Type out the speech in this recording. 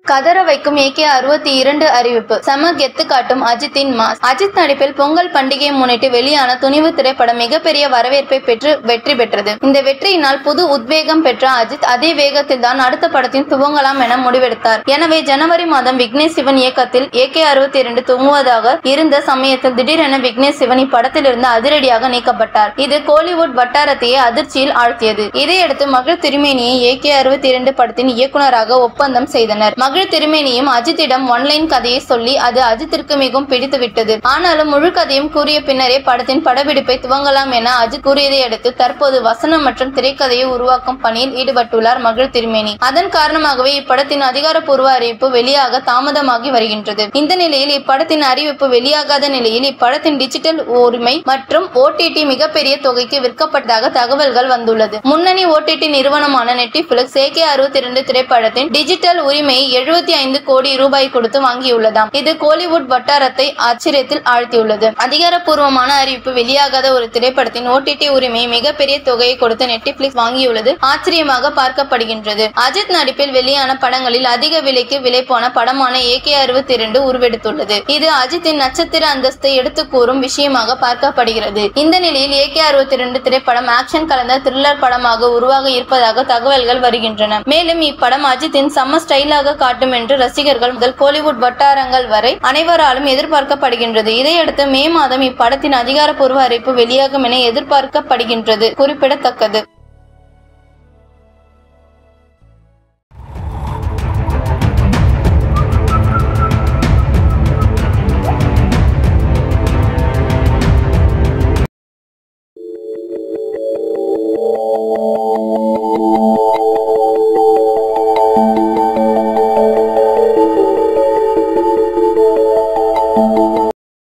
கதற வைக்கும் ஏகே அறுபத்தி இரண்டு அறிவிப்பு செம கெத்து காட்டும் அஜித்தின் மாஸ் அஜித் நடிப்பில் பொங்கல் பண்டிகையை முன்னிட்டு வெளியான துணிவு திரைப்படம் மிகப்பெரிய வரவேற்பை பெற்று வெற்றி பெற்றது இந்த வெற்றியினால் புது உத்வேகம் பெற்ற அஜித் அதே வேகத்தில் தான் அடுத்த படத்தின் துவங்கலாம் என முடிவெடுத்தார் எனவே ஜனவரி மாதம் விக்னேஷ் சிவன் இயக்கத்தில் ஏகே அறுபத்தி இரண்டு துவங்குவதாக இருந்த சமயத்தில் திடீரென விக்னேஷ் சிவன் இப்படத்திலிருந்து அதிரடியாக நீக்கப்பட்டார் இது கோலிவுட் வட்டாரத்தையே அதிர்ச்சியில் ஆழ்த்தியது இதையடுத்து மகள் திருமேனியை ஏகே அறுபத்தி இரண்டு படத்தின் இயக்குனராக ஒப்பந்தம் செய்தனர் மகள் திருமேனியும் அஜித்திடம் ஒன்லைன் கதையை சொல்லி அது அஜித்திற்கு மிகவும் பிடித்து விட்டது ஆனாலும் முழு கதையும் கூறிய பின்னரே படத்தின் படப்பிடிப்பை துவங்கலாம் என அஜித் கூறியதை அடுத்து தற்போது வசனம் மற்றும் திரைக்கதையை உருவாக்கும் பணியில் ஈடுபட்டுள்ளார் மகள் திருமேனி அதன் காரணமாகவே இப்படத்தின் அதிகாரப்பூர்வ அறிவிப்பு வெளியாக தாமதமாகி வருகின்றது இந்த நிலையில் இப்படத்தின் அறிவிப்பு வெளியாகாத நிலையில் இப்படத்தின் டிஜிட்டல் உரிமை மற்றும் ஓடிடி மிகப்பெரிய தொகைக்கு விற்கப்பட்டதாக தகவல்கள் வந்துள்ளது முன்னணி ஓடிடி நிறுவனமான நெட்டிபிளிக்ஸ் ஏகே அறுபத்தி இரண்டு திரைப்படத்தின் டிஜிட்டல் உரிமையை எழுபத்தி ஐந்து கோடி ரூபாய் கொடுத்து வாங்கியுள்ளதாம் இது கோலிவுட் வட்டாரத்தை ஆச்சரியத்தில் ஆழ்த்தியுள்ளது அதிகாரப்பூர்வமான அறிவிப்பு வெளியாகாத ஒரு திரைப்படத்தின் ஓடிடி உரிமையை மிகப்பெரிய தொகையை கொடுத்து நெட்டிபிளிக்ஸ் வாங்கியுள்ளது ஆச்சரியமாக பார்க்கப்படுகின்றது அஜித் நடிப்பில் வெளியான படங்களில் அதிக விலைக்கு விலை போன படமான ஏகே அறுபத்தி இரண்டு உருவெடுத்துள்ளது இது அஜித்தின் நட்சத்திர அந்தஸ்தை எடுத்து கூறும் விஷயமாக பார்க்கப்படுகிறது இந்த நிலையில் ஏகே அறுபத்தி இரண்டு திரைப்படம் ஆக்ஷன் கலந்த த்ரில்லர் படமாக உருவாக இருப்பதாக தகவல்கள் வருகின்றன மேலும் இப்படம் அஜித்தின் செம்ம ஸ்டைலாக காட்டும் என்று ரசிகர்கள் முதல் கோலிவுட் வட்டாரங்கள் வரை அனைவராலும் எதிர்பார்க்கப்படுகின்றது இதையடுத்து மே மாதம் இப்படத்தின் அதிகாரப்பூர்வ அறிவிப்பு வெளியாகும் என எதிர்பார்க்கப்படுகின்றது குறிப்பிடத்தக்கது